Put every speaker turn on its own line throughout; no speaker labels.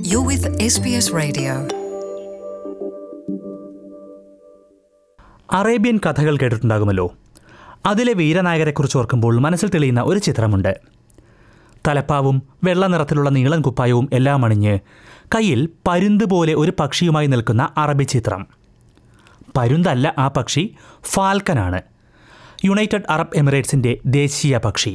You're with SBS Radio.
Arabian കഥകൾ കേട്ടിട്ടുണ്ടാകുമല്ലോ അതിലെ വീരനായകരെക്കുറിച്ച് ഓർക്കുമ്പോൾ മനസ്സിൽ തെളിയുന്ന ഒരു ചിത്രമുണ്ട് തലപ്പാവും വെള്ള നിറത്തിലുള്ള നീളൻ കുപ്പായവും എല്ലാം അണിഞ്ഞ് കയ്യിൽ പരുന്ത് പോലെ ഒരു പക്ഷിയുമായി നിൽക്കുന്ന അറബി ചിത്രം പരുന്തല്ല ആ പക്ഷി ഫാൽക്കനാണ് യുണൈറ്റഡ് അറബ് എമിറേറ്റ്സിൻ്റെ ദേശീയ പക്ഷി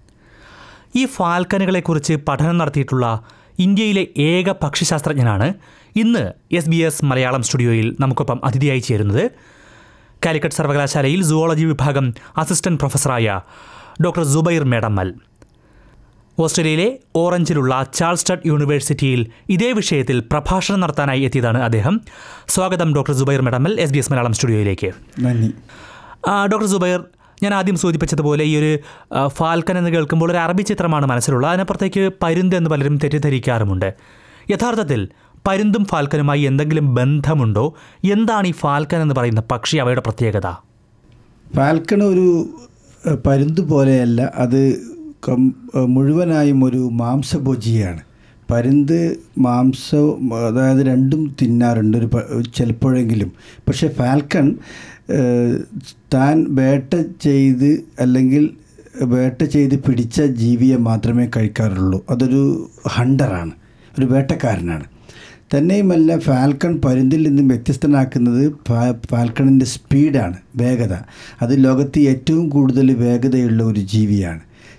ഈ ഫാൽക്കനുകളെക്കുറിച്ച് പഠനം നടത്തിയിട്ടുള്ള ഇന്ത്യയിലെ ഏക പക്ഷിശാസ്ത്രജ്ഞനാണ് ഇന്ന് എസ് ബി എസ് മലയാളം സ്റ്റുഡിയോയിൽ നമുക്കൊപ്പം അതിഥിയായി ചേരുന്നത് കാലിക്കറ്റ് സർവകലാശാലയിൽ സുവോളജി വിഭാഗം അസിസ്റ്റന്റ് പ്രൊഫസറായ ഡോക്ടർ സുബൈർ മേടമ്മൽ ഓസ്ട്രേലിയയിലെ ഓറഞ്ചിലുള്ള ചാൾസ്റ്റഡ് യൂണിവേഴ്സിറ്റിയിൽ ഇതേ വിഷയത്തിൽ പ്രഭാഷണം നടത്താനായി എത്തിയതാണ് അദ്ദേഹം സ്വാഗതം doctor Zubair Medammal S B S Malayalam സ്റ്റുഡിയോയിലേക്ക്
നന്ദി
ആ, ഡോക്ടർ സുബൈർ ഞാൻ ആദ്യം സൂചിപ്പിച്ചതുപോലെ ഈ ഒരു ആ, ഫാൽക്കൻ എന്ന് കേൾക്കുമ്പോൾ ഒരു അറബി ചിത്രമാണ് മനസ്സിലുള്ളത് അതിനപ്പുറത്തേക്ക് പരുന്ത് എന്ന് പലരും തെറ്റിദ്ധരിക്കാറുമുണ്ട് യഥാർത്ഥത്തിൽ പരുന്തും ഫാൽക്കനുമായി എന്തെങ്കിലും ബന്ധമുണ്ടോ എന്താണ് ഈ ഫാൽക്കൻ എന്ന് പറയുന്ന പക്ഷി അവയുടെ പ്രത്യേകത
ഫാൽക്കൺ ഒരു എഹ്, പരുന്ത് പോലെയല്ല അത് കം എഹ്, മുഴുവനായും ഒരു മാംസഭോജിയാണ് പരുന്ത് മാംസം അതായത് രണ്ടും തിന്നാറുണ്ട് ഒരു പ- ചിലപ്പോഴെങ്കിലും പക്ഷേ ഫാൽക്കൺ എഹ്, താൻ വേട്ട ചെയ്ത് അല്ലെങ്കിൽ വേട്ട ചെയ്ത് പിടിച്ച ജീവിയെ മാത്രമേ കഴിക്കാറുള്ളൂ അതൊരു ഹണ്ടറാണ് ഒരു വേട്ടക്കാരനാണ് തന്നെയുമല്ല ഫാൽക്കൺ പരുന്തിൽ നിന്നും വ്യത്യസ്തനാക്കുന്നത് ഫാ- ഫാൽക്കണിൻ്റെ സ്പീഡാണ് വേഗത അത് ലോകത്ത് ഏറ്റവും കൂടുതൽ വേഗതയുള്ള ഒരു ജീവിയാണ്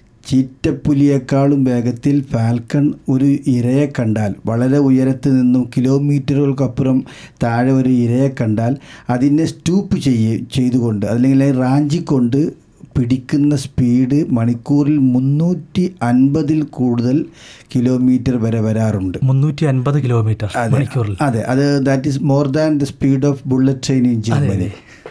ചീറ്റപ്പുലിയേക്കാളും വേഗത്തിൽ ഫാൽക്കൺ ഒരു ഇരയെ കണ്ടാൽ വളരെ ഉയരത്ത് നിന്നും കിലോമീറ്ററുകൾക്കപ്പുറം താഴെ ഒരു ഇരയെ കണ്ടാൽ അതിനെ സ്റ്റൂപ്പ് ചെയ്യ ചെയ്തുകൊണ്ട് അല്ലെങ്കിൽ റാഞ്ചിക്കൊണ്ട് പിടിക്കുന്ന സ്പീഡ് മണിക്കൂറിൽ മുന്നൂറ്റി അൻപതിൽ കൂടുതൽ കിലോമീറ്റർ വരെ വരാറുണ്ട്
മുന്നൂറ്റി അൻപത് കിലോമീറ്റർ
അതെ
മണിക്കൂറിൽ
അതെ അത് that is more than the speed of bullet train in Germany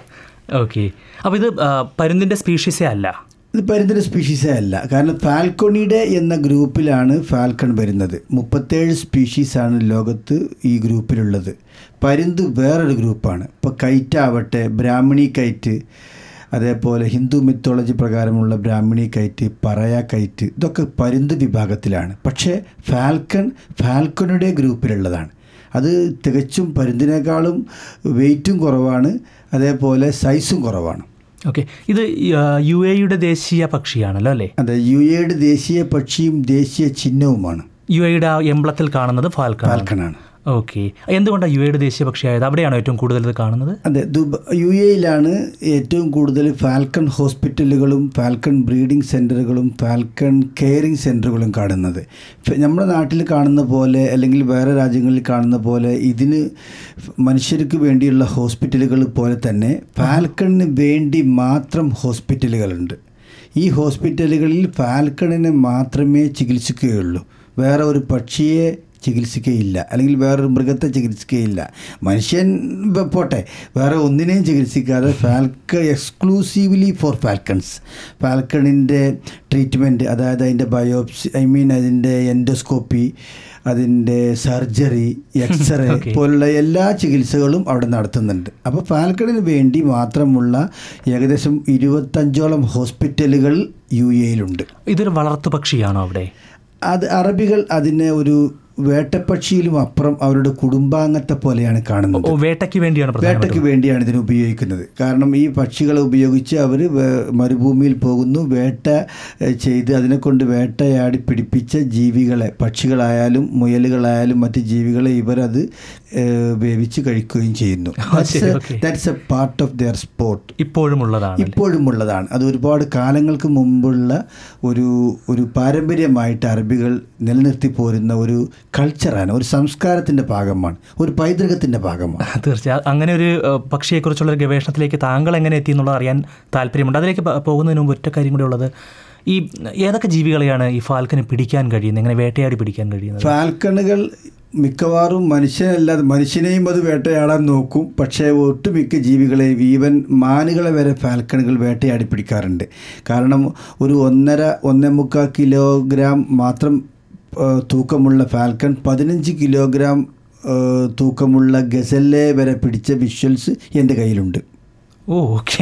okay അപ്പോൾ ഇത് ആ, പരുന്തിൻ്റെ സ്പീഷീസേ അല്ല
ഇത് പരുന്തിൻ്റെ സ്പീഷീസേ അല്ല കാരണം ഫാൽക്കോണിഡെ എന്ന ഗ്രൂപ്പിലാണ് ഫാൽക്കൺ വരുന്നത് മുപ്പത്തേഴ് സ്പീഷീസാണ് ലോകത്ത് ഈ ഗ്രൂപ്പിലുള്ളത് പരുന്ത് വേറൊരു ഗ്രൂപ്പാണ് ഇപ്പോൾ കൈറ്റ് ആവട്ടെ ബ്രാഹ്മണി കൈറ്റ് അതേപോലെ ഹിന്ദു മിത്തോളജി പ്രകാരമുള്ള ബ്രാഹ്മണി കൈറ്റ് പറയ കൈറ്റ് ഇതൊക്കെ പരുന്ത് വിഭാഗത്തിലാണ് പക്ഷേ ഫാൽക്കൺ ഫാൽക്കണുടെ ഗ്രൂപ്പിലുള്ളതാണ് അത് തികച്ചും പരുന്തിനേക്കാളും വെയിറ്റും കുറവാണ് അതേപോലെ സൈസും കുറവാണ്
ഓക്കെ ഇത് യു എയുടെ ദേശീയ പക്ഷിയാണല്ലോ അല്ലേ
അതെ യു എയുടെ ദേശീയ പക്ഷിയും ദേശീയ ചിഹ്നവുമാണ്
യു എയുടെ എംബ്ലത്തിൽ കാണുന്നത് ഫാൽക്കൺ
ഫാൽക്കണാണ്
ഓക്കെ എന്തുകൊണ്ടാണ് യു എയുടെ ദേശീയ പക്ഷിയായത് അവിടെയാണോ ഏറ്റവും കൂടുതൽ ഇത് കാണുന്നത്
അതെ ദുബ യു എയിലാണ് ഏറ്റവും കൂടുതൽ ഫാൽക്കൺ ഹോസ്പിറ്റലുകളും ഫാൽക്കൺ ബ്രീഡിംഗ് സെൻറ്ററുകളും ഫാൽക്കൺ കെയറിംഗ് സെൻറ്ററുകളും കാണുന്നത് ഫ- നമ്മുടെ നാട്ടിൽ കാണുന്ന പോലെ അല്ലെങ്കിൽ വേറെ രാജ്യങ്ങളിൽ കാണുന്ന പോലെ ഇതിന് മനുഷ്യർക്ക് വേണ്ടിയുള്ള ഹോസ്പിറ്റലുകൾ പോലെ തന്നെ ഫാൽക്കണിന് വേണ്ടി മാത്രം ഹോസ്പിറ്റലുകളുണ്ട് ഈ ഹോസ്പിറ്റലുകളിൽ ഫാൽക്കണിനെ മാത്രമേ ചികിത്സിക്കുകയുള്ളൂ വേറെ ഒരു പക്ഷിയെ ചികിത്സിക്കുകയില്ല അല്ലെങ്കിൽ വേറൊരു മൃഗത്തെ ചികിത്സിക്കുകയില്ല മനുഷ്യൻ ഇപ്പൊ പോട്ടെ വേറെ ഒന്നിനെയും ചികിത്സിക്കാതെ ഫാൽക്ക എക്സ്ക്ലൂസീവ്ലി ഫോർ ഫാൽക്കൺസ് ഫാൽക്കണിൻ്റെ ട്രീറ്റ്മെൻറ്റ് അതായത് അതിൻ്റെ ബയോപ്സി ഐ മീൻ അതിൻ്റെ എൻഡോസ്കോപ്പി അതിൻ്റെ സർജറി എക്സ്റേ
Okay.
പോലുള്ള എല്ലാ ചികിത്സകളും അവിടെ നടത്തുന്നുണ്ട് അപ്പോൾ ഫാൽക്കണിന് വേണ്ടി മാത്രമുള്ള ഏകദേശം ഇരുപത്തഞ്ചോളം ഹോസ്പിറ്റലുകൾ യു എയിലുണ്ട്
ഇതൊരു വളർത്തു പക്ഷിയാണോ അവിടെ
അത് അറബികൾ അതിനെ ഒരു വേട്ടപ്പക്ഷിയിലും അപ്പുറം അവരുടെ കുടുംബാംഗത്തെ പോലെയാണ് കാണുന്നത്
ഓ വേട്ടയ്ക്ക് വേണ്ടിയാണ് പ്രധാനമായിട്ടും
വേട്ടയ്ക്ക് വേണ്ടിയാണ് ഇതിനെ ഉപയോഗിക്കുന്നത് കാരണം ഈ പക്ഷികളെ ഉപയോഗിച്ച് അവർ മരുഭൂമിയിൽ പോകുന്നു വേട്ട ഏഹ്, ചെയ്ത് അതിനെ കൊണ്ട് വേട്ടയാടി പിടിപ്പിച്ച ജീവികളെ പക്ഷികളായാലും മുയലുകളായാലും മറ്റ് ജീവികളെ ഇവരത് ഏഹ്, വേവിച്ച് കഴിക്കുകയും ചെയ്യുന്നു
ശരി, okay.
That's a part of their sport
ഇപ്പോഴും ഉള്ളതാണ്
ഇപ്പോഴും ഉള്ളതാണ് അത് ഒരുപാട് കാലങ്ങൾക്ക് മുമ്പുള്ള ഒരു ഒരു പാരമ്പര്യമായിട്ട് അറബികൾ നിലനിർത്തി പോരുന്ന ഒരു കൾച്ചറാണ് ഒരു സംസ്കാരത്തിൻ്റെ ഭാഗമാണ് ഒരു പൈതൃകത്തിൻ്റെ ഭാഗമാണ്
തീർച്ചയായും അങ്ങനെ ഒരു ഏഹ്, പക്ഷിയെക്കുറിച്ചുള്ള ഒരു ഗവേഷണത്തിലേക്ക് താങ്കൾ എങ്ങനെ എത്തി എന്നുള്ളത് അറിയാൻ താല്പര്യമുണ്ട് അതിലേക്ക് പ- പോകുന്നതിന് മുമ്പ് ഒറ്റ കാര്യം കൂടെ ഉള്ളത് ഈ ഏതൊക്കെ ജീവികളെയാണ് ഈ ഫാൽക്കന് പിടിക്കാൻ കഴിയുന്നത് എങ്ങനെ വേട്ടയാടി പിടിക്കാൻ കഴിയുന്നത്
ഫാൽക്കണുകൾ മിക്കവാറും മനുഷ്യനല്ലാതെ മനുഷ്യനെയും അത് വേട്ടയാടാൻ നോക്കും പക്ഷേ ഒട്ടുമിക്ക ജീവികളെയും ഈവൻ മാനുകളെ വരെ ഫാൽക്കണുകൾ വേട്ടയാടി പിടിക്കാറുണ്ട് കാരണം ഒരു ഒന്നര ഒന്നേ മുക്കാൽ കിലോഗ്രാം മാത്രം ആ, തൂക്കമുള്ള ഫാൽക്കൺ പതിനഞ്ച് കിലോഗ്രാം ആ, തൂക്കമുള്ള ഗസല്ലെ വരെ പിടിച്ച വിഷ്വൽസ് എൻ്റെ കയ്യിലുണ്ട്
ഓ ഓക്കെ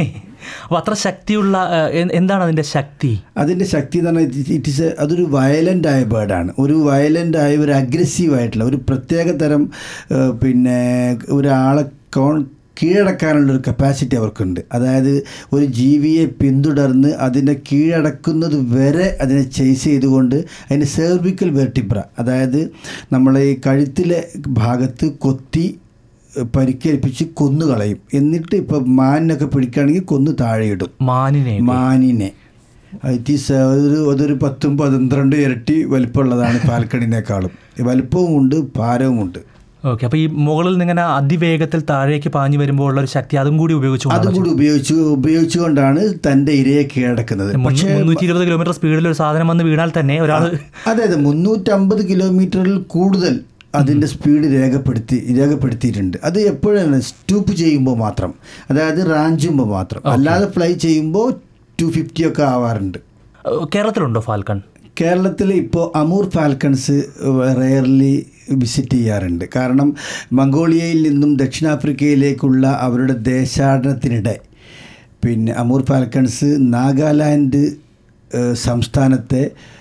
അപ്പോൾ അത്ര ശക്തിയുള്ള ആ, എ- എന്താണ് അതിൻ്റെ ശക്തി
അതിൻ്റെ ശക്തി എന്ന് പറഞ്ഞാൽ ഇറ്റ് ഇസ് അതൊരു വയലൻ്റ് ആയ ബേർഡാണ് ഒരു വയലൻ്റ് ആയ ഒരു അഗ്രസീവ് ആയിട്ടുള്ള ഒരു പ്രത്യേക തരം ഏഹ്, പിന്നെ ഒരാളെ കോൺ കീഴടക്കാനുള്ളൊരു കപ്പാസിറ്റി അവർക്കുണ്ട് അതായത് ഒരു ജീവിയെ പിന്തുടർന്ന് അതിനെ കീഴടക്കുന്നത് വരെ അതിനെ ചേസ് ചെയ്തുകൊണ്ട് അതിന് സെർവിക്കൽ വെർട്ടിബ്ര അതായത് നമ്മളെ ഈ കഴുത്തിലെ ഭാഗത്ത് കൊത്തി പരിക്കേൽപ്പിച്ച് കൊന്നുകളയും എന്നിട്ട് ഇപ്പോൾ മാനിനൊക്കെ പിടിക്കുകയാണെങ്കിൽ കൊന്ന് താഴെയിടും
മാനിനെ
മാനിനെ ഇറ്റ് ഈസ് ഒരു അതൊരു പത്തും പന്ത്രണ്ട് ഇരട്ടി വലിപ്പമുള്ളതാണ് പാൽക്കണിനേക്കാളും വലിപ്പവും ഉണ്ട് ഭാരവുമുണ്ട്
ഓക്കെ അപ്പോൾ ഈ മുകളിൽ നിന്ന് ഇങ്ങനെ അതിവേഗത്തിൽ താഴേക്ക് പാഞ്ഞു വരുമ്പോൾ ഉള്ള ഒരു ശക്തി അതും കൂടി ഉപയോഗിച്ചു
അതും കൂടി ഉപയോഗിച്ച് ഉപയോഗിച്ചുകൊണ്ടാണ് തൻ്റെ ഇരയെ കീഴടക്കുന്നത് പക്ഷേ
മുന്നൂറ്റി ഇരുപത് കിലോമീറ്റർ സ്പീഡിൽ ഒരു സാധനം വന്ന് വീണാൽ തന്നെ ഒരാൾ
അതെ അതെ മുന്നൂറ്റമ്പത് കിലോമീറ്ററിൽ കൂടുതൽ അതിൻ്റെ സ്പീഡ് രേഖപ്പെടുത്തി രേഖപ്പെടുത്തിയിട്ടുണ്ട് അത് എപ്പോഴാണ് സ്റ്റൂപ്പ് ചെയ്യുമ്പോൾ മാത്രം അതായത് റാഞ്ചുമ്പോൾ മാത്രം അല്ലാതെ ഫ്ലൈ ചെയ്യുമ്പോൾ ടു ഫിഫ്റ്റി ഒക്കെ ആവാറുണ്ട്
കേരളത്തിലുണ്ടോ ഫാൽക്കൺ
കേരളത്തിൽ ഇപ്പോൾ അമൂർ ഫാൽക്കൺസ് റെയർലി വിസിറ്റ് ചെയ്യാറുണ്ട് കാരണം മംഗോളിയയിൽ നിന്നും ദക്ഷിണാഫ്രിക്കയിലേക്കുള്ള അവരുടെ ദേശാടനത്തിനിടെ പിന്നെ അമൂർ ഫാൽക്കൺസ് നാഗാലാൻഡ് ഏഹ്, സംസ്ഥാനത്തെ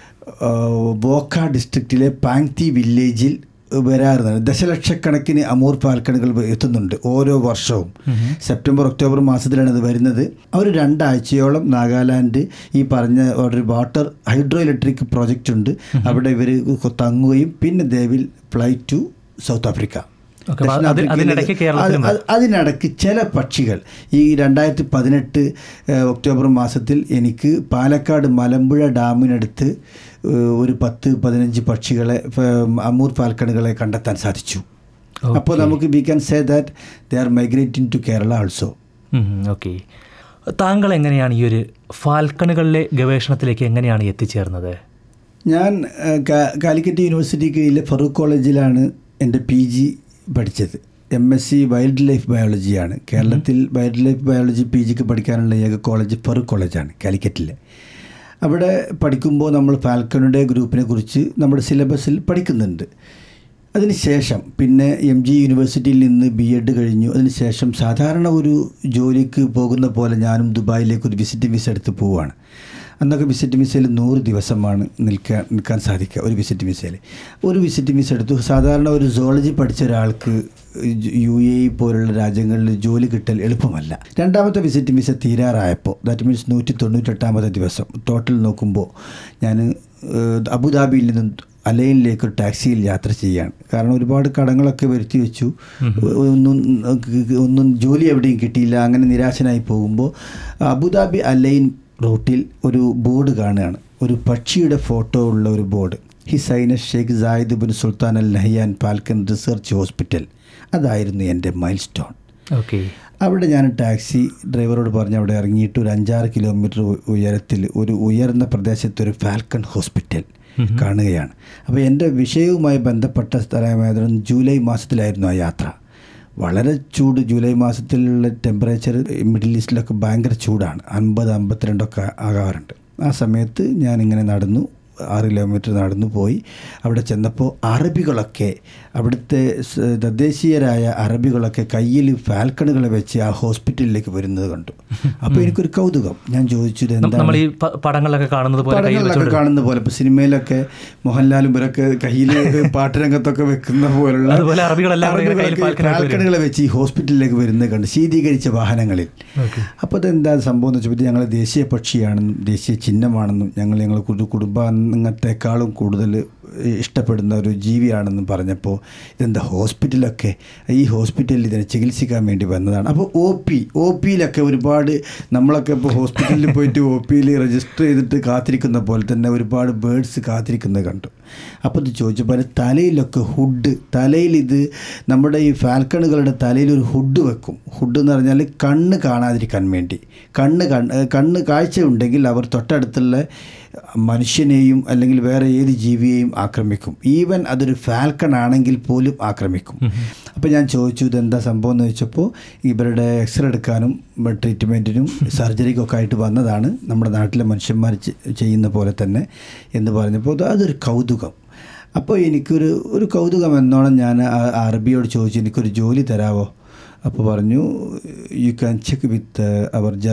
ഏഹ്, വോക്ക ഡിസ്ട്രിക്റ്റിലെ പാങ്തി വില്ലേജിൽ വരാറുണ്ട് ദശലക്ഷക്കണക്കിന് അമൂർ ഫാൽക്കണുകൾ എത്തുന്നുണ്ട് ഓരോ വർഷവും സെപ്റ്റംബർ ഒക്ടോബർ മാസത്തിലാണ് ഇത് വരുന്നത് അവർ രണ്ടാഴ്ചയോളം നാഗാലാൻഡ് ഈ പറഞ്ഞ ഒരു വാട്ടർ ഹൈഡ്രോ ഇലക്ട്രിക് പ്രോജക്റ്റ് ഉണ്ട് അവിടെ ഇവർ തങ്ങുകയും പിന്നെ they will fly to South Africa
Okay, അപ്പൊ അത് അതിനിടയ്ക്ക് കേരളത്തിലും
അത് അതിനിടയ്ക്ക് ചില പക്ഷികൾ ഈ രണ്ടായിരത്തി പതിനെട്ട് ഒക്ടോബർ മാസത്തിൽ എനിക്ക് പാലക്കാട് മലമ്പുഴ ഡാമിനടുത്ത് ഏഹ്, ഒരു പത്ത് പതിനഞ്ച് പക്ഷികളെ ഫ- അമൂർ ഫാൽക്കണുകളെ കണ്ടെത്താൻ സാധിച്ചു അപ്പോൾ നമുക്ക് we can say that they are migrating to Kerala also
okay താങ്കൾ എങ്ങനെയാണ് ഈ ഒരു ഫാൽക്കണുകളിലെ ഗവേഷണത്തിലേക്ക് എങ്ങനെയാണ് എത്തിച്ചേർന്നത്
ഞാൻ ഏഹ്, കാ- കാലിക്കറ്റ് യൂണിവേഴ്സിറ്റി കീഴിലെ ഫറൂഖ് കോളേജിലാണ് എൻ്റെ പി ജി പഠിച്ചത് M S C wild life ബയോളജിയാണ് കേരളത്തിൽ വൈൽഡ് ലൈഫ് ബയോളജി പി ജിക്ക് പഠിക്കാനുള്ള ഏക കോളേജ് ഫറൂഖ് കോളേജാണ് കാലിക്കറ്റിലെ അവിടെ പഠിക്കുമ്പോൾ നമ്മൾ ഫാൽക്കണുടെ ഗ്രൂപ്പിനെ കുറിച്ച് നമ്മുടെ സിലബസിൽ പഠിക്കുന്നുണ്ട് അതിനുശേഷം പിന്നെ എം ജി യൂണിവേഴ്സിറ്റിയിൽ നിന്ന് ബി എഡ് കഴിഞ്ഞു അതിനുശേഷം സാധാരണ ഒരു ജോലിക്ക് പോകുന്ന പോലെ ഞാനും ദുബായിലേക്ക് ഒരു വിസിറ്റ് വിസ എടുത്ത് പോവുകയാണ് അന്നൊക്കെ വിസിറ്റ് വിസയിൽ നൂറ് ദിവസമാണ് നിൽക്കാൻ നിൽക്കാൻ സാധിക്കുക ഒരു വിസിറ്റ് വിസയിൽ ഒരു വിസിറ്റ് വിസ എടുത്തു സാധാരണ ഒരു സോളജി പഠിച്ച ഒരാൾക്ക് യു എ ഇ പോലുള്ള രാജ്യങ്ങളിൽ ജോലി കിട്ടൽ എളുപ്പമല്ല രണ്ടാമത്തെ വിസിറ്റ് വിസ തീരാറായപ്പോൾ ദാറ്റ് മീൻസ് നൂറ്റി തൊണ്ണൂറ്റെട്ടാമത്തെ ദിവസം ടോട്ടൽ നോക്കുമ്പോൾ ഞാൻ ഏഹ്, അബുദാബിയിൽ നിന്നും അലൈനിലേക്ക് ഒരു ടാക്സിയിൽ യാത്ര ചെയ്യാണ് കാരണം ഒരുപാട് കടങ്ങളൊക്കെ വരുത്തി വെച്ചു ഒന്നും ഒന്നും ജോലി എവിടെയും കിട്ടിയില്ല അങ്ങനെ നിരാശനായി പോകുമ്പോൾ അബുദാബി അലൈൻ റൂട്ടിൽ ഒരു ബോർഡ് കാണുകയാണ് ഒരു പക്ഷിയുടെ ഫോട്ടോ ഉള്ള ഒരു ബോർഡ് ഹിസൈന Sheikh Zayed bin Sultan Al Nahyan falcon research hospital അതായിരുന്നു എൻ്റെ മൈൽ സ്റ്റോൺ
ഓക്കെ
അവിടെ ഞാൻ ടാക്സി ഡ്രൈവറോട് പറഞ്ഞ് അവിടെ ഇറങ്ങിയിട്ട് ഒരു അഞ്ചാറ് കിലോമീറ്റർ ഉ- ഉയരത്തിൽ ഒരു ഉയർന്ന പ്രദേശത്ത് ഒരു ഫാൽക്കൺ ഹോസ്പിറ്റൽ കാണുകയാണ് അപ്പോൾ എൻ്റെ വിഷയവുമായി ബന്ധപ്പെട്ട സ്ഥലമായതുകൊണ്ട് ജൂലൈ മാസത്തിലായിരുന്നു ആ യാത്ര വളരെ ചൂട് ജൂലൈ മാസത്തിലുള്ള ടെമ്പറേച്ചർ മിഡിൽ ഈസ്റ്റിലൊക്കെ ഭയങ്കര ചൂടാണ് അൻപത് അമ്പത്തിരണ്ടൊക്കെ ആകാറുണ്ട് ആ സമയത്ത് ഞാനിങ്ങനെ നടന്നു ആറ് കിലോമീറ്റർ നടന്നു പോയി അവിടെ ചെന്നപ്പോൾ അറബികളൊക്കെ അവിടുത്തെ സ് തദ്ദേശീയരായ അറബികളൊക്കെ കയ്യിൽ ഫാൽക്കണുകളെ വെച്ച് ആ ഹോസ്പിറ്റലിലേക്ക് വരുന്നത് കണ്ടു അപ്പോൾ എനിക്കൊരു കൗതുകം ഞാൻ ചോദിച്ചു ഇത് എന്താണ്
നമ്മൾ ഈ പ- പടങ്ങളിലൊക്കെ കാണുന്നത് പോലെ കയ്യിൽ
പടങ്ങളിലൊക്കെ
വെച്ചുകൊണ്ട്
കാണുന്ന പോലെ ഇപ്പോൾ സിനിമയിലൊക്കെ മോഹൻലാലും ഇവരൊക്കെ കയ്യിൽ പാട്ടുരംഗത്തൊക്കെ വെക്കുന്ന പോലുള്ള
അതുപോലെ അറബികളെല്ലാം കൂടെ ഇങ്ങനെ കയ്യിൽ
അറബികളൊക്കെ
ഫാൽക്കണൊക്കെ വരും.
ഫാൽക്കണുകളെ വെച്ച് ഈ ഹോസ്പിറ്റലിലേക്ക് വരുന്നത് കണ്ട് ശീതീകരിച്ച വാഹനങ്ങളിൽ
ഓക്കെ
അപ്പോൾ അതെന്താ സംഭവം എന്ന് വെച്ചപ്പോൾ ഇത് ഞങ്ങൾ ദേശീയ പക്ഷിയാണെന്നും ദേശീയ ചിഹ്നമാണെന്നും ഞങ്ങൾ ഞങ്ങൾ കുടു- കുടുംബാംഗത്തെക്കാളും കൂടുതൽ ഇഷ്ടപ്പെടുന്ന ഒരു ജീവിയാണെന്നും പറഞ്ഞപ്പോൾ ഇതെന്താ ഹോസ്പിറ്റലൊക്കെ ഈ ഹോസ്പിറ്റലിൽ ഇതിനെ ചികിത്സിക്കാൻ വേണ്ടി വന്നതാണ് അപ്പോൾ ഒ പി ഒ പിയിലൊക്കെ ഒരുപാട് നമ്മളൊക്കെ ഇപ്പോൾ ഹോസ്പിറ്റലിൽ പോയിട്ട് ഒ പിയിൽ രജിസ്റ്റർ ചെയ്തിട്ട് കാത്തിരിക്കുന്ന പോലെ തന്നെ ഒരുപാട് ബേഡ്സ് കാത്തിരിക്കുന്നത് കണ്ടു അപ്പോൾ ഇത് ചോദിച്ചപ്പോൾ അതിന് തലയിലൊക്കെ ഹുഡ് തലയിൽ ഇത് നമ്മുടെ ഈ ഫാൽക്കണുകളുടെ തലയിൽ ഒരു ഹുഡ് വെക്കും ഹുഡ് എന്ന് പറഞ്ഞാൽ കണ്ണ് കാണാതിരിക്കാൻ വേണ്ടി കണ്ണ് കണ്ണ് കണ്ണ് കാഴ്ച ഉണ്ടെങ്കിൽ അവർ തൊട്ടടുത്തുള്ള മനുഷ്യനെയും അല്ലെങ്കിൽ വേറെ ഏത് ജീവിയെയും ആക്രമിക്കും ഈവൻ അതൊരു ഫാൽക്കൺ ആണെങ്കിൽ പോലും ആക്രമിക്കും അപ്പോൾ ഞാൻ ചോദിച്ചു ഇതെന്താ സംഭവം എന്ന് ചോദിച്ചപ്പോൾ ഇവരുടെ എക്സ്റേ എടുക്കാനും ട്രീറ്റ്മെൻറ്റിനും സർജറിക്കൊക്കെ ആയിട്ട് വന്നതാണ് നമ്മുടെ നാട്ടിലെ മനുഷ്യന്മാർ ചെ- ചെയ്യുന്ന പോലെ തന്നെ എന്ന് പറഞ്ഞപ്പോൾ അത് അതൊരു കൗതുകം അപ്പോൾ എനിക്കൊരു ഒരു കൗതുകം എന്നോണം ഞാൻ ആ അറബിയോട് ചോദിച്ചു എനിക്കൊരു ജോലി തരാവോ അപ്പോൾ പറഞ്ഞു you can check with our German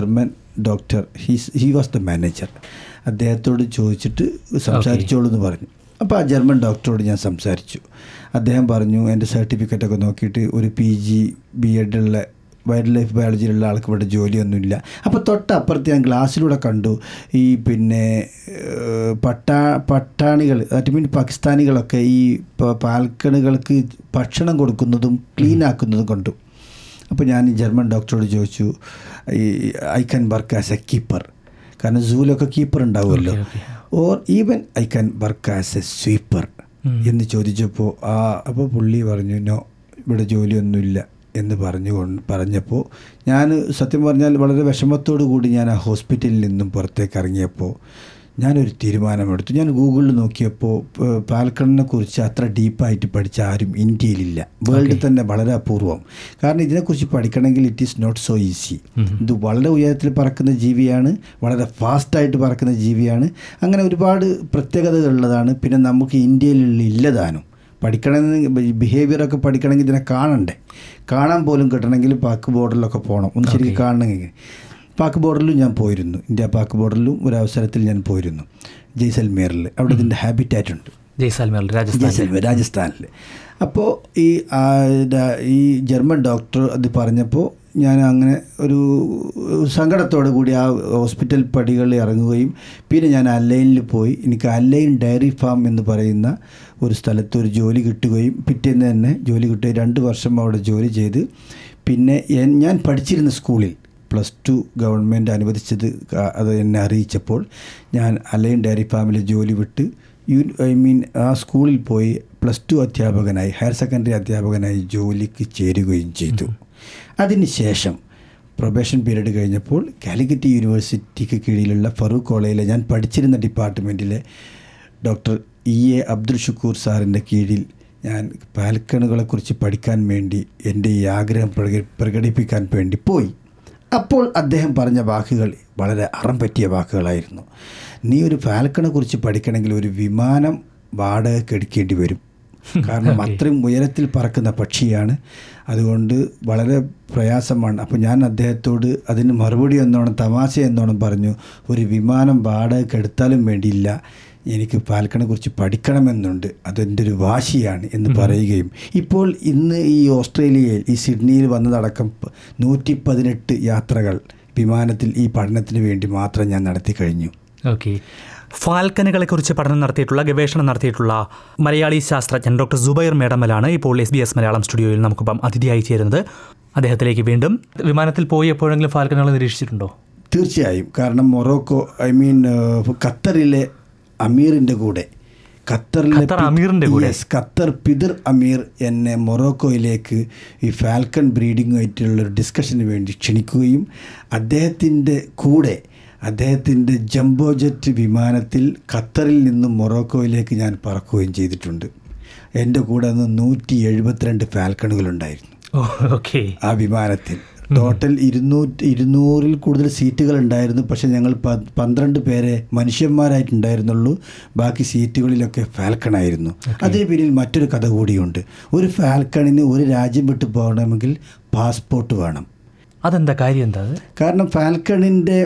doctor he's he was the manager അദ്ദേഹത്തോട് ചോദിച്ചിട്ട് സംസാരിച്ചോളൂ എന്ന് പറഞ്ഞു അപ്പോൾ ആ ജർമ്മൻ ഡോക്ടറോട് ഞാൻ സംസാരിച്ചു അദ്ദേഹം പറഞ്ഞു എൻ്റെ സർട്ടിഫിക്കറ്റൊക്കെ നോക്കിയിട്ട് ഒരു പി ജി ബി എഡുള്ള വൈൽഡ് ലൈഫ് ബയോളജിയിലുള്ള ആൾക്ക് ഇവിടെ ജോലിയൊന്നുമില്ല അപ്പോൾ തൊട്ടപ്പുറത്ത് ഞാൻ ഗ്ലാസ്സിലൂടെ കണ്ടു ഈ പിന്നെ ഏഹ്, പട്ടാ പട്ടാണികൾ ദാറ്റ് മീൻ പാകിസ്ഥാനികളൊക്കെ ഈ പ- പാൽക്കണുകൾക്ക് ഭക്ഷണം കൊടുക്കുന്നതും ക്ലീൻ ആക്കുന്നതും കണ്ടു അപ്പോൾ ഞാൻ ഈ ജർമ്മൻ ഡോക്ടറോട് ചോദിച്ചു ഈ I can work as a keeper കാരണം സൂലൊക്കെ കീപ്പർ ഉണ്ടാവുമല്ലോ or even I can work as a sweeper എന്ന് ചോദിച്ചപ്പോൾ ആ അപ്പോൾ പുള്ളി പറഞ്ഞു നോ ഇവിടെ ജോലിയൊന്നുമില്ല എന്ന് പറഞ്ഞു കൊണ്ട് പറഞ്ഞപ്പോൾ ഞാൻ സത്യം പറഞ്ഞാൽ വളരെ വിഷമത്തോടു കൂടി ഞാൻ ആ ഹോസ്പിറ്റലിൽ നിന്നും പുറത്തേക്ക് ഇറങ്ങിയപ്പോൾ ഞാനൊരു തീരുമാനമെടുത്തു ഞാൻ ഗൂഗിളിൽ നോക്കിയപ്പോൾ പാൽക്കണിനെ കുറിച്ച് അത്ര ഡീപ്പായിട്ട് പഠിച്ച ആരും ഇന്ത്യയിലില്ല വേൾഡിൽ തന്നെ വളരെ അപൂർവം കാരണം ഇതിനെക്കുറിച്ച് പഠിക്കണമെങ്കിൽ it is not so easy ഇത് വളരെ ഉയരത്തിൽ പറക്കുന്ന ജീവിയാണ് വളരെ ഫാസ്റ്റായിട്ട് പറക്കുന്ന ജീവിയാണ് അങ്ങനെ ഒരുപാട് പ്രത്യേകതകളുള്ളതാണ് പിന്നെ നമുക്ക് ഇന്ത്യയിലുള്ള ഇല്ലതാനും പഠിക്കണമെന്ന് ബിഹേവിയറൊക്കെ പഠിക്കണമെങ്കിൽ ഇതിനെ കാണണ്ടേ കാണാൻ പോലും കിട്ടണമെങ്കിൽ പാക്ക് ബോർഡറിലൊക്കെ പോകണം ഒന്ന് ശരിക്കും കാണണമെങ്കിൽ പാക്ക് ബോർഡറിലും ഞാൻ പോയിരുന്നു ഇന്ത്യ പാക്ക് ബോർഡറിലും ഒരു അവസരത്തിൽ ഞാൻ പോയിരുന്നു ജയ്സൽമേറിൽ അവിടെ ഇതിൻ്റെ ഹാബിറ്റാറ്റ് ഉണ്ട്
ജയ്സാൽമേർ രാജസ്ഥാൻ
ജയ്സൽമേർ രാജസ്ഥാനിൽ അപ്പോൾ ഈ ആ, ഡ- ഈ ജർമ്മൻ ഡോക്ടർ അത് പറഞ്ഞപ്പോൾ ഞാൻ അങ്ങനെ ഒരു സങ്കടത്തോടു കൂടി ആ ഹോസ്പിറ്റൽ പടികളിൽ ഇറങ്ങുകയും പിന്നെ ഞാൻ അല്ലൈനിൽ പോയി എനിക്ക് അല്ലൈൻ ഡയറി ഫാം എന്ന് പറയുന്ന ഒരു സ്ഥലത്ത് ഒരു ജോലി കിട്ടുകയും പിറ്റേന്ന് തന്നെ ജോലി കിട്ടുകയും രണ്ട് വർഷം അവിടെ ജോലി ചെയ്ത് പിന്നെ എൻ- ഞാൻ പഠിച്ചിരുന്ന സ്കൂളിൽ പ്ലസ് ടു ഗവൺമെൻറ് അനുവദിച്ചത് ക- അത് എന്നെ അറിയിച്ചപ്പോൾ ഞാൻ അലൈൻ ഡയറി ഫാമിൽ ജോലി വിട്ട് യു ഐ മീൻ ആ സ്കൂളിൽ പോയി പ്ലസ് ടു അധ്യാപകനായി ഹയർ സെക്കൻഡറി അധ്യാപകനായി ജോലിക്ക് ചേരുകയും ചെയ്തു അതിനുശേഷം പ്രൊബേഷൻ പീരീഡ് കഴിഞ്ഞപ്പോൾ കാലിക്കറ്റ് യൂണിവേഴ്സിറ്റിക്ക് കീഴിലുള്ള ഫറൂഖ് കോളേജിലെ ഞാൻ പഠിച്ചിരുന്ന ഡിപ്പാർട്ട്മെൻറ്റിലെ doctor E A Abdul Shukoor സാറിൻ്റെ കീഴിൽ ഞാൻ പാൽക്കണുകളെക്കുറിച്ച് പഠിക്കാൻ വേണ്ടി എൻ്റെ ഈ ആഗ്രഹം പ്രക പ്രകടിപ്പിക്കാൻ വേണ്ടി പോയി അപ്പോൾ അദ്ദേഹം പറഞ്ഞ വാക്കുകൾ വളരെ അറം പറ്റിയ വാക്കുകളായിരുന്നു നീ ഒരു ഫാൽക്കണെ കുറിച്ച് പഠിക്കണമെങ്കിൽ ഒരു വിമാനം വാടകയ്ക്ക് എടുക്കേണ്ടി വരും കാരണം അത്രയും ഉയരത്തിൽ പറക്കുന്ന പക്ഷിയാണ് അതുകൊണ്ട് വളരെ പ്രയാസമാണ് അപ്പോൾ ഞാൻ അദ്ദേഹത്തോട് അതിന് മറുപടി എന്നോണം തമാശ എന്നോണം പറഞ്ഞു ഒരു വിമാനം വാടകയ്ക്ക് എടുത്താലും വേണ്ടിയില്ല എനിക്ക് ഫാൽക്കണെ കുറിച്ച് പഠിക്കണമെന്നുണ്ട് അതെൻ്റെ ഒരു വാശിയാണ് എന്ന് പറയുകയും ഇപ്പോൾ ഇന്ന് ഈ ഓസ്ട്രേലിയയിൽ ഈ സിഡ്നിയിൽ വന്നതടക്കം പ- നൂറ്റി പതിനെട്ട് യാത്രകൾ വിമാനത്തിൽ ഈ പഠനത്തിന് വേണ്ടി മാത്രം ഞാൻ നടത്തി കഴിഞ്ഞു
ഓക്കെ ഫാൽക്കനുകളെക്കുറിച്ച് പഠനം നടത്തിയിട്ടുള്ള ഗവേഷണം നടത്തിയിട്ടുള്ള മലയാളി ശാസ്ത്രജ്ഞൻ ഡോക്ടർ സുബൈർ മേഡമലാണ് ഇപ്പോൾ എസ് ബി എസ് മലയാളം സ്റ്റുഡിയോയിൽ നമുക്കിപ്പം അതിഥിയായി ചേരുന്നത് അദ്ദേഹത്തിലേക്ക് വീണ്ടും വിമാനത്തിൽ പോയി എപ്പോഴെങ്കിലും ഫാൽക്കനുകൾ നിരീക്ഷിച്ചിട്ടുണ്ടോ
തീർച്ചയായും കാരണം മൊറോക്കോ ഐ മീൻ ഏഹ്, ഖത്തറിലെ അമീറിൻ്റെ കൂടെ ഖത്തറിലെ
ഖത്തർ
പി-
അമീറിൻ്റെ കൂടെ?
Yes, ഖത്തർ പിതർ അമീർ എന്നെ മൊറോക്കോയിലേക്ക് ഈ ഫാൽക്കൺ ബ്രീഡിങ്ങുമായിട്ടുള്ള ഒരു ഡിസ്കഷന് വേണ്ടി ക്ഷണിക്കുകയും അദ്ദേഹത്തിൻ്റെ കൂടെ അദ്ദേഹത്തിൻ്റെ ജംബോ ജെറ്റ് വിമാനത്തിൽ ഖത്തറിൽ നിന്നും മൊറോക്കോയിലേക്ക് ഞാൻ പറക്കുകയും ചെയ്തിട്ടുണ്ട് എൻ്റെ കൂടെ അന്ന് നൂറ്റി എഴുപത്തിരണ്ട് ഫാൽക്കണുകളുണ്ടായിരുന്നു
ഓ ഓക്കെ
ആ വിമാനത്തിൽ ടോട്ടൽ ഇരുന്നൂറ്റി ഇരുന്നൂറിൽ കൂടുതൽ സീറ്റുകൾ ഉണ്ടായിരുന്നു പക്ഷെ ഞങ്ങൾ പ- പന്ത്രണ്ട് പേരെ മനുഷ്യന്മാരായിട്ടുണ്ടായിരുന്നുള്ളൂ ബാക്കി സീറ്റുകളിലൊക്കെ ഫാൽക്കൺ ആയിരുന്നു അതിന് പിന്നിൽ മറ്റൊരു കഥ കൂടിയുണ്ട് ഒരു ഫാൽക്കണിന് ഒരു രാജ്യം വിട്ടു പോകണമെങ്കിൽ പാസ്പോർട്ട് വേണം
അതെന്താ കാര്യം എന്താ അത്
കാരണം ഫാൽക്കണിൻ്റെ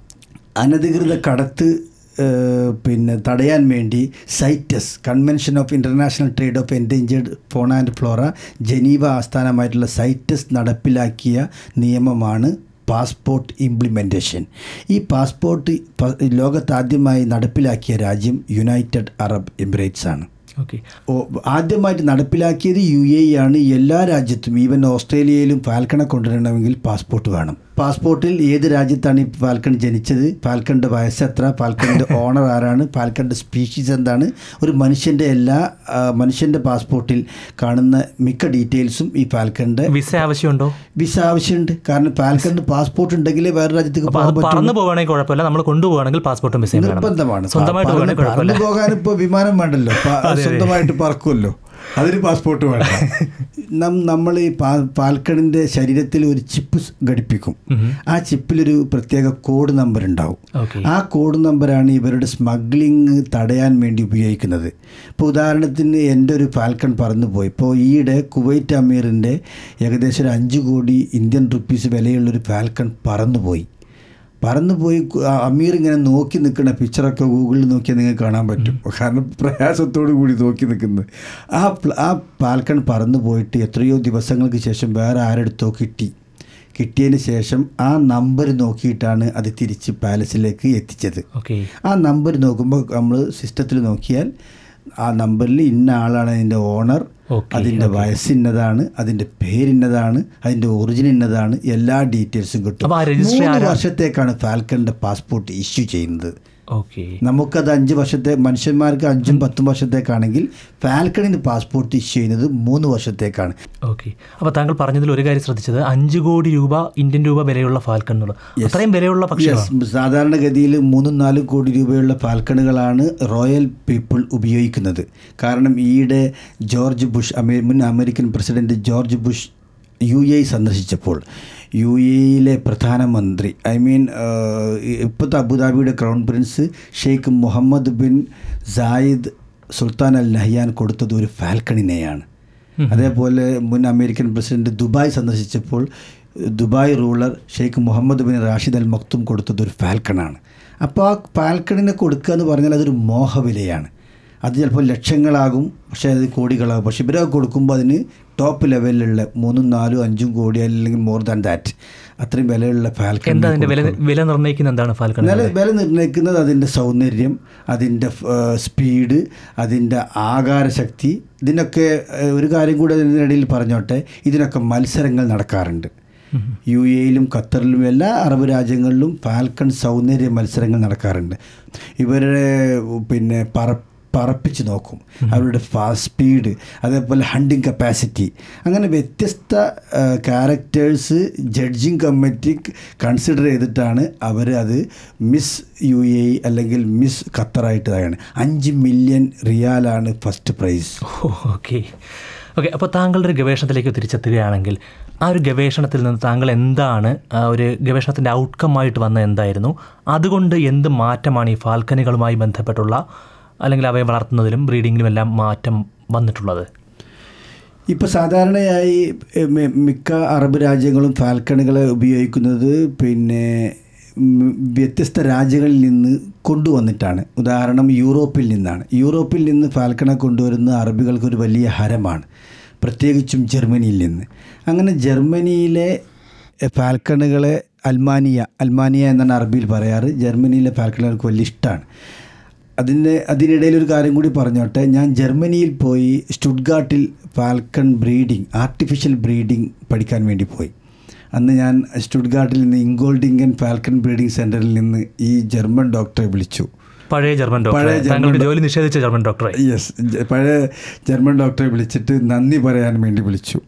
അനധികൃത കടത്ത് ഏഹ്, പിന്നെ തടയാൻ വേണ്ടി CITES convention of international trade of endangered fauna and flora Geneva ആസ്ഥാനമായിട്ടുള്ള സൈറ്റസ് നടപ്പിലാക്കിയ നിയമമാണ് പാസ്പോർട്ട് ഇംപ്ലിമെൻറ്റേഷൻ ഈ പാസ്പോർട്ട് പ- ലോകത്താദ്യമായി നടപ്പിലാക്കിയ രാജ്യം യുണൈറ്റഡ് അറബ് എമിറേറ്റ്സ് ആണ്
ഓക്കെ
ഓ, ആദ്യമായിട്ട് നടപ്പിലാക്കിയത് യു എ ആണ് എല്ലാ രാജ്യത്തും ഈവൻ ഓസ്ട്രേലിയയിലും ഫാൽക്കണെ കൊണ്ടുവരണമെങ്കിൽ പാസ്പോർട്ട് വേണം പാസ്പോർട്ടിൽ ഏത് രാജ്യത്താണ് ഈ ഫാൽക്കൺ ജനിച്ചത് ഫാൽക്കണിൻ്റെ വയസ്സ് എത്ര ഫാൽക്കണിൻ്റെ ഓണർ ആരാണ് ഫാൽക്കണിൻ്റെ സ്പീഷീസ് എന്താണ് ഒരു മനുഷ്യൻ്റെ എല്ലാ ആ, മനുഷ്യൻ്റെ പാസ്പോർട്ടിൽ കാണുന്ന മിക്ക ഡീറ്റെയിൽസും ഈ ഫാൽക്കണിൻ്റെ
വിസ ആവശ്യമുണ്ടോ
വിസ ആവശ്യമുണ്ട് കാരണം ഫാൽക്കണിൻ്റെ പാസ്പോർട്ട് ഉണ്ടെങ്കിലേ വേറെ രാജ്യത്തേക്ക്
അപ്പൊ
പോകാൻ
അത്
പറ്റുള്ളൂ
പറന്നു പോവുകയാണെങ്കിൽ കുഴപ്പമില്ല നമ്മൾ കൊണ്ടുപോവുകയാണെങ്കിൽ പാസ്പോർട്ടും വിസയും വേണം
നിർബന്ധമാണ്
സ്വന്തമായിട്ട്
പറന്ന്
പോകണമെങ്കിൽ കുഴപ്പമില്ല
പറന്ന് പോകാൻ ഇപ്പോൾ വിമാനം വേണ്ടല്ലോ പ- സ്വന്തമായിട്ട് പറക്കുമല്ലോ അതിന് പാസ്പോർട്ട് വേണ്ട നം നമ്മൾ ഈ പാ പാൽക്കണിൻ്റെ ശരീരത്തിൽ ഒരു ചിപ്പ് സ് ഘടിപ്പിക്കും ആ ചിപ്പിലൊരു പ്രത്യേക കോഡ് നമ്പർ ഉണ്ടാവും
ഓക്കെ
ആ കോഡ് നമ്പറാണ് ഇവരുടെ സ്മഗ്ലിംഗ് തടയാൻ വേണ്ടി ഉപയോഗിക്കുന്നത് ഇപ്പോൾ ഉദാഹരണത്തിന് എൻ്റെ ഒരു ഫാൽക്കൺ പറന്നുപോയി ഇപ്പോൾ ഈയിടെ കുവൈറ്റ് അമീറിൻ്റെ ഏകദേശം ഒരു അഞ്ച് കോടി ഇന്ത്യൻ റുപ്പീസ് വിലയുള്ളൊരു ഫാൽക്കൺ പറന്നുപോയി പറന്നു പോയി കു- ആ അമീർ ഇങ്ങനെ നോക്കി നിൽക്കുന്ന പിക്ചറൊക്കെ ഗൂഗിളിൽ നോക്കിയാൽ നിങ്ങൾക്ക് കാണാൻ പറ്റും കാരണം പ്രയാസത്തോടു കൂടി നോക്കി നിൽക്കുന്നത് ആ പ്ല- ആ പാൽക്കൺ പറന്നു പോയിട്ട് എത്രയോ ദിവസങ്ങൾക്ക് ശേഷം വേറെ ആരെടുത്തോ കിട്ടി കിട്ടിയതിന് ശേഷം ആ നമ്പർ നോക്കിയിട്ടാണ് അത് തിരിച്ച് പാലസിലേക്ക് എത്തിച്ചത്
ഓക്കെ
ആ നമ്പർ നോക്കുമ്പോൾ നമ്മൾ സിസ്റ്റത്തിൽ നോക്കിയാൽ ആ നമ്പറിൽ ഇന്ന ആളാണ് അതിൻ്റെ ഓണർ
Okay,
അതിൻ്റെ വയസ്സ് ഇന്നതാണ് അതിൻ്റെ പേരിന്നതാണ് അതിൻ്റെ ഒറിജിൻ ഇന്നതാണ് എല്ലാ ഡീറ്റെയിൽസും കിട്ടും
അപ്പോൾ ആ രജിസ്റ്റർ
മൂന്ന് വർഷത്തേക്കാണ് ഫാൽക്കണിൻ്റെ പാസ്പോർട്ട് ഇഷ്യൂ ചെയ്യുന്നത്
ഓക്കെ
നമുക്കത് അഞ്ച് വർഷത്തെ മനുഷ്യന്മാർക്ക് അഞ്ചും പത്തും വർഷത്തേക്കാണെങ്കിൽ ഫാൽക്കണിന് പാസ്പോർട്ട് ഇഷ്യൂ ചെയ്യുന്നത് മൂന്ന് വർഷത്തേക്കാണ്
ഓക്കെ അപ്പോൾ താങ്കൾ പറഞ്ഞതിൽ ഒരു കാര്യം ശ്രദ്ധിച്ചത് അഞ്ച് കോടി രൂപ ഇന്ത്യൻ രൂപ വിലയുള്ള ഫാൽക്കൺ എന്നുള്ളത് അത്രയും വിലയുള്ള പക്ഷികളാണ്
Yes, സാധാരണഗതിയിൽ മൂന്നും നാലും കോടി രൂപയുള്ള ഫാൽക്കണുകളാണ് റോയൽ പീപ്പിൾ ഉപയോഗിക്കുന്നത് കാരണം ഈയിടെ ജോർജ് ബുഷ് അമേ മുൻ American president George Bush U A സന്ദർശിച്ചപ്പോൾ യു എയിലെ പ്രധാനമന്ത്രി ഐ മീൻ ഇപ്പോഴത്തെ അബുദാബിയുടെ crown prince Sheikh Mohammed bin Zayed Sultan Al Nahyan കൊടുത്തത് ഒരു ഫാൽക്കണിനെയാണ് അതേപോലെ മുൻ അമേരിക്കൻ പ്രസിഡന്റ് ദുബായ് സന്ദർശിച്ചപ്പോൾ Dubai ruler Sheikh Mohammed bin Rashid Al Maktoum കൊടുത്തത് ഒരു ഫാൽക്കണാണ് അപ്പോൾ ആ ഫാൽക്കണിനെ കൊടുക്കുക എന്ന് പറഞ്ഞാൽ അതൊരു മോഹവിലയാണ് അത് ചിലപ്പോൾ ലക്ഷങ്ങളാകും പക്ഷേ അത് കോടികളാകും പക്ഷേ ഇവരൊക്കെ കൊടുക്കുമ്പോൾ അതിന് ടോപ്പ് ലെവലിലുള്ള മൂന്നും നാലും അഞ്ചും കോടി അല്ലെങ്കിൽ മോർ ദാൻ ദാറ്റ് അത്രയും വിലയുള്ള ഫാൽക്കൺ
എന്താ അതിന്റെ വില വില നിർണ്ണയിക്കുന്ന എന്താണ് ഫാൽക്കൺ
വില വില നിർണ്ണയിക്കുന്നത് അതിൻ്റെ സൗന്ദര്യം അതിൻ്റെ സ്പീഡ് അതിൻ്റെ ആകാരശക്തി ഇതിനൊക്കെ ഏഹ്, ഒരു കാര്യം കൂടെ ഇതിനിടയിൽ പറഞ്ഞോട്ടെ ഇതിനൊക്കെ മത്സരങ്ങൾ നടക്കാറുണ്ട് യു എയിലും ഖത്തറിലും എല്ലാ അറബ് രാജ്യങ്ങളിലും ഫാൽക്കൺ സൗന്ദര്യ മത്സരങ്ങൾ നടക്കാറുണ്ട് ഇവരുടെ പിന്നെ പറ പറപ്പിച്ച് നോക്കും അവരുടെ ഫാസ്റ്റ് സ്പീഡ് അതേപോലെ ഹണ്ടിങ് കപ്പാസിറ്റി അങ്ങനെ വ്യത്യസ്ത ക്യാരക്ടേഴ്സ് ജഡ്ജിങ് കമ്മിറ്റി കൺസിഡർ ചെയ്തിട്ടാണ് അവർ അത് മിസ് യു എ അല്ലെങ്കിൽ മിസ് ഖത്തറായിട്ട് ഇതാണ് അഞ്ച് മില്യൺ റിയാലാണ് ഫസ്റ്റ് പ്രൈസ്
ഓക്കെ ഓക്കെ അപ്പോൾ താങ്കളുടെ ഒരു ഗവേഷണത്തിലേക്ക് തിരിച്ചെത്തുകയാണെങ്കിൽ ആ ഒരു ഗവേഷണത്തിൽ നിന്ന് താങ്കൾ എന്താണ് ആ ഒരു ഗവേഷണത്തിൻ്റെ ഔട്ട്കം ആയിട്ട് വന്ന എന്തായിരുന്നു അതുകൊണ്ട് എന്ത് മാറ്റമാണ് ഈ ഫാൽക്കനുകളുമായി ബന്ധപ്പെട്ടുള്ള അല്ലെങ്കിൽ അവയെ വളർത്തുന്നതിലും ബ്രീഡിങ്ങിലും എല്ലാം മാറ്റം വന്നിട്ടുള്ളത്
ഇപ്പോൾ സാധാരണയായി എ, മി- മിക്ക അറബ് രാജ്യങ്ങളും ഫാൽക്കണുകളെ ഉപയോഗിക്കുന്നത് പിന്നെ ഉം, വ്യത്യസ്ത രാജ്യങ്ങളിൽ നിന്ന് കൊണ്ടുവന്നിട്ടാണ് ഉദാഹരണം യൂറോപ്പിൽ നിന്നാണ് യൂറോപ്പിൽ നിന്ന് ഫാൽക്കണെ കൊണ്ടുവരുന്ന അറബികൾക്ക് ഒരു വലിയ ഹരമാണ് പ്രത്യേകിച്ചും ജർമ്മനിയിൽ നിന്ന് അങ്ങനെ ജർമ്മനിയിലെ എ, ഫാൽക്കണുകളെ അൽമാനിയ അൽമാനിയ എന്നാണ് അറബിയിൽ പറയാറ് ജർമ്മനിയിലെ ഫാൽക്കണുകൾക്ക് വലിയ ഇഷ്ടമാണ് അതിൻ്റെ അതിനിടയിൽ ഒരു കാര്യം കൂടി പറഞ്ഞോട്ടെ ഞാൻ ജർമ്മനിയിൽ പോയി സ്റ്റുഡ്ഗാട്ടിൽ ഫാൽക്കൺ ബ്രീഡിംഗ് ആർട്ടിഫിഷ്യൽ ബ്രീഡിംഗ് പഠിക്കാൻ വേണ്ടി പോയി അന്ന് ഞാൻ സ്റ്റുഡ്ഗാട്ടിൽ നിന്ന് ഇങ്കോൾഡിംഗൻ ഫാൽക്കൺ ബ്രീഡിംഗ് സെൻറ്ററിൽ നിന്ന് ഈ ജർമ്മൻ ഡോക്ടറെ വിളിച്ചു
പഴയ ജർമ്മൻ
പഴയ
ഡോക്ടറെ
ജർമ്മൻ
താങ്കൾക്ക്
ഡോ-
ജോലി നിഷേധിച്ച ജർമ്മൻ ഡോക്ടറെ
യെസ് പഴയ ജർമ്മൻ ഡോക്ടറെ വിളിച്ചിട്ട് നന്ദി പറയാൻ വേണ്ടി വിളിച്ചു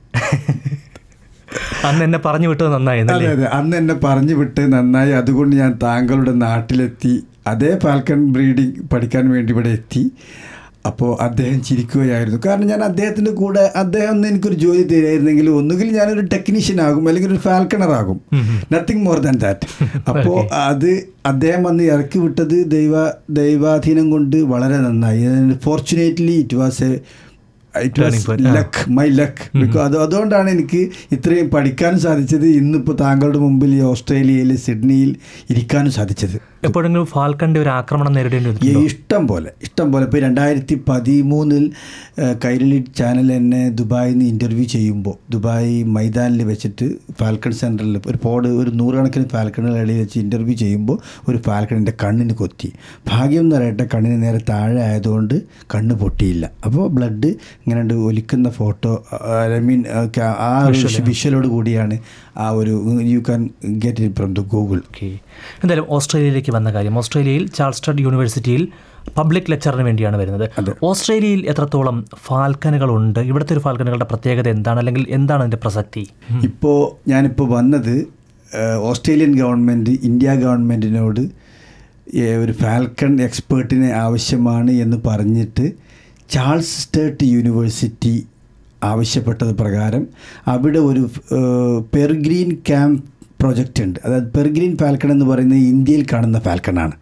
അന്ന് എന്നെ പറഞ്ഞു വിട്ടത് നന്നായി
അതെ
എന്നല്ലേ
അതെ അന്ന് എന്നെ പറഞ്ഞു വിട്ട് നന്നായി അതുകൊണ്ട് ഞാൻ താങ്കളുടെ നാട്ടിലെത്തി അതേ ഫാൽക്കൺ ബ്രീഡിംഗ് പഠിക്കാൻ വേണ്ടി ഇവിടെ എത്തി അപ്പോൾ അദ്ദേഹം ചിരിക്കുകയായിരുന്നു കാരണം ഞാൻ അദ്ദേഹത്തിൻ്റെ കൂടെ അദ്ദേഹം ഒന്ന് എനിക്കൊരു ജോലി തരുമായിരുന്നെങ്കിൽ ഒന്നുകിൽ ഞാനൊരു ടെക്നീഷ്യൻ ആകും അല്ലെങ്കിൽ ഒരു ഫാൽക്കണർ ആകും നത്തിങ് മോർ ദാൻ ദാറ്റ് അപ്പോൾ അത് അദ്ദേഹം വന്ന് ഇറക്കി വിട്ടത് ദൈവ ദൈവാധീനം കൊണ്ട് വളരെ നന്നായി fortunately it was a it
Turning
was
point. ആ.
ലക്ക് മൈ ലക്ക് ബിക്കോസ് അത് അതുകൊണ്ടാണ് എനിക്ക് ഇത്രയും പഠിക്കാനും സാധിച്ചത് ഇന്നിപ്പോൾ താങ്കളുടെ മുമ്പിൽ ഈ ഓസ്ട്രേലിയയിൽ സിഡ്നിയിൽ ഇരിക്കാനും സാധിച്ചത്
എപ്പോഴെങ്കിലും ഫാൽക്കന്റെ ഒരു ആക്രമണം നേരിടേണ്ടി
ഈ
വന്നിട്ടുണ്ടോ
ഇഷ്ടം പോലെ ഇഷ്ടം പോലെ ഇപ്പോൾ രണ്ടായിരത്തി പതിമൂന്നിൽ കൈരളി ചാനൽ എന്നെ ദുബായിൽ നിന്ന് ഇൻ്റർവ്യൂ ചെയ്യുമ്പോൾ ദുബായ് മൈതാനിൽ വെച്ചിട്ട് ഫാൽക്കൺ സെൻറ്ററിൽ ഒരു പോഡ് ഒരു നൂറുകണക്കിന് ഫാൽക്കണുകളിൽ വെച്ച് ഇൻ്റർവ്യൂ ചെയ്യുമ്പോൾ ഒരു ഫാൽക്കണിൻ്റെ കണ്ണിന് കൊത്തി ഭാഗ്യം എന്ന് പറയട്ടെ കണ്ണിന് നേരെ താഴെ ആയതുകൊണ്ട് കണ്ണ് പൊട്ടിയില്ല അപ്പോൾ ബ്ലഡ് ഇങ്ങനെ ഉണ്ട് ഒലിക്കുന്ന ഫോട്ടോ ഐ മീൻ ആ ഒരു വിഷ്വലോട് കൂടിയാണ് ആ ഒരു you can get it from the Google
okay എന്തായാലും ഓസ്ട്രേലിയയിലേക്ക് വന്ന കാര്യം ഓസ്ട്രേലിയയിൽ ചാൾസ്റ്റഡ് യൂണിവേഴ്സിറ്റിയിൽ പബ്ലിക് ലെക്ചറിന് വേണ്ടിയാണ് വരുന്നത് ഓസ്ട്രേലിയയിൽ എത്രത്തോളം ഫാൽക്കനുകളുണ്ട് ഇവിടുത്തെ ഒരു ഫാൽക്കനുകളുടെ പ്രത്യേകത എന്താണ് അല്ലെങ്കിൽ എന്താണ് അതിൻ്റെ പ്രസക്തി
ഇപ്പോൾ ഞാനിപ്പോൾ വന്നത് ഏഹ്, ഓസ്ട്രേലിയൻ ഗവൺമെൻറ് ഇന്ത്യ ഗവൺമെൻറ്റിനോട് ഏഹ്, ഒരു ഫാൽക്കൺ എക്സ്പേർട്ടിനെ ആവശ്യമാണ് എന്ന് പറഞ്ഞിട്ട് ചാൾസ് സ്റ്റേർട്ട് യൂണിവേഴ്സിറ്റി ആവശ്യപ്പെട്ടത് പ്രകാരം അവിടെ ഒരു ഏഹ്, പെർഗ്രീൻ ക്യാമ്പ് പ്രൊജക്റ്റ് ഉണ്ട് അതായത് പെർഗ്രീൻ ഫാൽക്കൺ എന്ന് പറയുന്നത് ഇന്ത്യയിൽ കാണുന്ന ഫാൽക്കണാണ്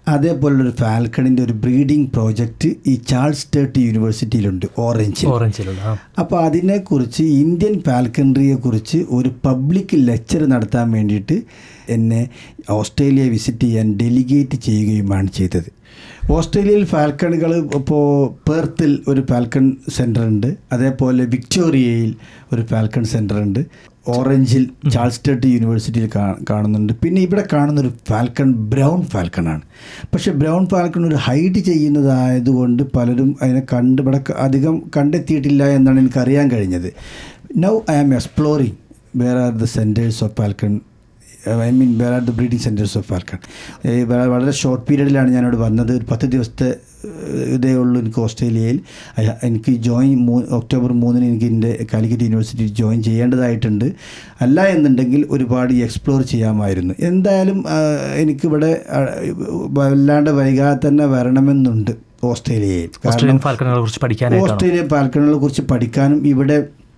അതേപോലുള്ളൊരു ഫാൽക്കണിൻ്റെ ഒരു ബ്രീഡിംഗ് പ്രോജക്റ്റ് ഈ ചാൾസ് സ്റ്റേർട്ട് യൂണിവേഴ്സിറ്റിയിലുണ്ട് ഓറഞ്ചിൽ
ഓറഞ്ചിലുള്ള ആ.
അപ്പോൾ അതിനെക്കുറിച്ച് ഇന്ത്യൻ ഫാൽക്കൺട്രിയെക്കുറിച്ച് ഒരു പബ്ലിക് ലെക്ചർ നടത്താൻ വേണ്ടിയിട്ട് എന്നെ ഓസ്ട്രേലിയ വിസിറ്റ് ചെയ്യാൻ ഡെലിഗേറ്റ് ചെയ്യുകയുമാണ് ചെയ്തത് ഓസ്ട്രേലിയയിൽ ഫാൽക്കണുകൾ ഇപ്പോൾ പേർത്തിൽ ഒരു ഫാൽക്കൺ സെൻ്റർ ഉണ്ട് അതേപോലെ വിക്ടോറിയയിൽ ഒരു ഫാൽക്കൺ സെൻ്റർ ഉണ്ട് ഓറഞ്ചിൽ ചാൾസ് സ്റ്റേർട്ട് യൂണിവേഴ്സിറ്റിയിൽ കാ- കാണുന്നുണ്ട് പിന്നെ ഇവിടെ കാണുന്ന ഒരു ഫാൽക്കൺ ബ്രൗൺ ഫാൽക്കണാണ് പക്ഷേ ബ്രൗൺ ഫാൽക്കൺ ഒരു ഹൈഡ് ചെയ്യുന്നതായതുകൊണ്ട് പലരും അതിനെ കണ്ട് ഇവിടെ ക- അധികം കണ്ടെത്തിയിട്ടില്ല എന്നാണ് എനിക്കറിയാൻ കഴിഞ്ഞത് now I am exploring where are the centres of falcon I mean where are the breeding centres of falcon വളരെ ഷോർട്ട് പീരീഡിലാണ് ഞാനവിടെ വന്നത് ഒരു പത്ത് ദിവസത്തെ ഏഹ്, ഇതേ ഉള്ളൂ എനിക്ക് ഓസ്ട്രേലിയയിൽ അയ- എനിക്ക് ജോയിൻ മൂ ഒക്ടോബർ മൂന്നിന് എനിക്ക് എൻ്റെ കാലിക്കറ്റ് യൂണിവേഴ്സിറ്റി ജോയിൻ ചെയ്യേണ്ടതായിട്ടുണ്ട് അല്ല എന്നുണ്ടെങ്കിൽ ഒരുപാട് എക്സ്പ്ലോർ ചെയ്യാമായിരുന്നു എന്തായാലും ആ, എനിക്കിവിടെ ആ, വല്ലാണ്ട് വൈകാതെ തന്നെ വരണമെന്നുണ്ട് ഓസ്ട്രേലിയയിൽ
ഓസ്ട്രേലിയൻ ഫാൽക്കണുകളെ കുറിച്ച് പഠിക്കാനായിട്ടാണ്
ഓസ്ട്രേലിയൻ ഫാൽക്കണുകളെ കുറിച്ച് പഠിക്കാനും ഇവിടെ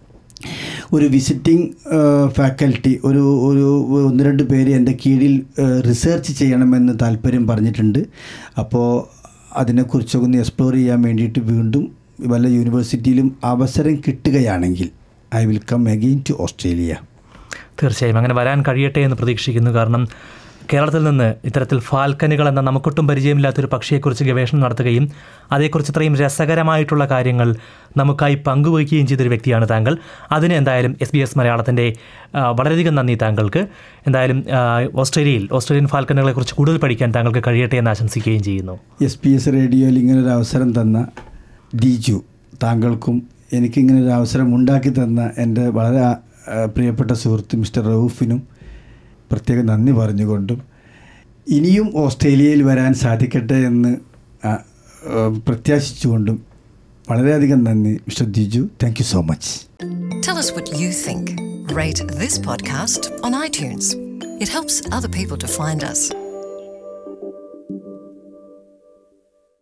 ഒരു വിസിറ്റിംഗ് ഫാക്കൽറ്റി ഒരു ഒരു ഒന്ന് രണ്ട് പേര് എൻ്റെ കീഴിൽ റിസർച്ച് ചെയ്യണമെന്ന് താല്പര്യം പറഞ്ഞിട്ടുണ്ട് അപ്പോൾ അതിനെക്കുറിച്ചൊക്കെ ഒന്ന് എക്സ്പ്ലോർ ചെയ്യാൻ വേണ്ടിയിട്ട് വീണ്ടും വല്ല യൂണിവേഴ്സിറ്റിയിലും അവസരം കിട്ടുകയാണെങ്കിൽ I will come again to Australia
തീർച്ചയായും അങ്ങനെ വരാൻ കഴിയട്ടെ എന്ന് പ്രതീക്ഷിക്കുന്നു കാരണം കേരളത്തിൽ നിന്ന് ഇത്തരത്തിൽ ഫാൽക്കനുകൾ എന്ന നമുക്കൊട്ടും പരിചയമില്ലാത്തൊരു പക്ഷിയെക്കുറിച്ച് ഗവേഷണം നടത്തുകയും അതേക്കുറിച്ച് ഇത്രയും രസകരമായിട്ടുള്ള കാര്യങ്ങൾ നമുക്കായി പങ്കുവയ്ക്കുകയും ചെയ്തൊരു വ്യക്തിയാണ് താങ്കൾ അതിന് എന്തായാലും എസ് ബി എസ് മലയാളത്തിൻ്റെ ആ, വളരെയധികം നന്ദി താങ്കൾക്ക് എന്തായാലും ആ, ഓസ്ട്രേലിയയിൽ ഓസ്ട്രേലിയൻ ഫാൽക്കനുകളെക്കുറിച്ച് കൂടുതൽ പഠിക്കാൻ താങ്കൾക്ക് കഴിയട്ടെ എന്ന് ആശംസിക്കുകയും ചെയ്യുന്നു
എസ് പി എസ് റേഡിയോയിൽ ഇങ്ങനൊരു അവസരം തന്ന ഡിജു താങ്കൾക്കും എനിക്കിങ്ങനൊരു അവസരം ഉണ്ടാക്കി തന്ന എൻ്റെ വളരെ ആ, പ്രിയപ്പെട്ട സുഹൃത്ത് മിസ്റ്റർ റൌഫിനും പ്രത്യേകം നന്ദി പറഞ്ഞുകൊണ്ടും ഇനിയും ഓസ്ട്രേലിയയിൽ വരാൻ സാധിക്കട്ടെ എന്ന് ആ, ആ, പ്രത്യാശിച്ചുകൊണ്ടും വളരെയധികം നന്ദി mister Diju thank you so much
Tell us what you think. Rate this podcast on iTunes. It helps other people to find us.